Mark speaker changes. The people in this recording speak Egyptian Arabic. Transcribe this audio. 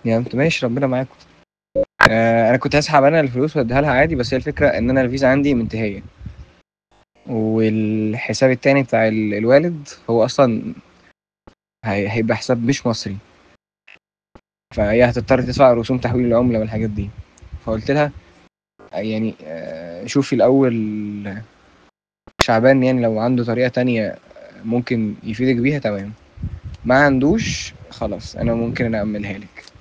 Speaker 1: يا انت ماشي ربنا معاكم آه انا كنت هسحب انا الفلوس واديها لها عادي بس هي الفكره ان انا الفيزا عندي منتهيه والحساب التاني بتاع ال- الوالد هو اصلا هي- هيبقى حساب مش مصري فهي هتضطر تدفع رسوم تحويل العمله والحاجات دي فقلت لها يعني آه، شوفي الاول شعبان يعني لو عنده طريقه تانية ممكن يفيدك بيها تمام ما عندوش خلاص انا ممكن انا اعملها لك